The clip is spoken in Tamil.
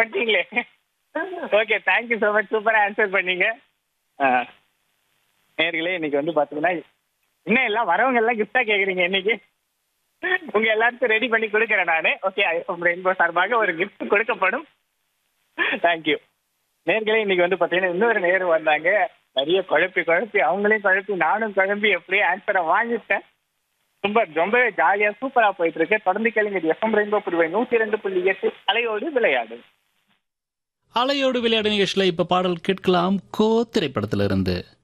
பண்ணிட்டீங்களே ஓகே தேங்க்யூ ஸோ மச் சூப்பராக ஆன்சர் பண்ணீங்க ஆ. நேர்களே இன்னைக்கு வந்து பார்த்தீங்கன்னா இன்னும் எல்லாம் வரவங்க எல்லாம் கிஃப்டா கேக்குறீங்க இன்னைக்கு உங்க எல்லாருக்கும் ரெடி பண்ணி கொடுக்குறேன் நானு ஓகே ரெயின்போ சார்பாக ஒரு gift கொடுக்கப்படும் தேங்க்யூ நேர்களே இன்னைக்கு வந்து பாத்தீங்கன்னா இன்னொரு நேரம் வந்தாங்க நிறைய குழப்பி குழப்பி அவங்களையும் குழப்பி நானும் குழம்பி எப்படியே ஆன்சரை வாங்கிட்டேன் ரொம்ப ரொம்பவே ஜாலியா சூப்பரா போயிட்டு இருக்கு தொடர்ந்து கேளுங்க இது எஃப்எம் ரெயின்போ புதுவை நூத்தி ரெண்டு புள்ளி எட்டு அலையோடு விளையாடு அலையோடு விளையாடு நிகழ்ச்சியில் இப்ப பாடல் கேட்கலாம் கோ திரைப்படத்திலிருந்து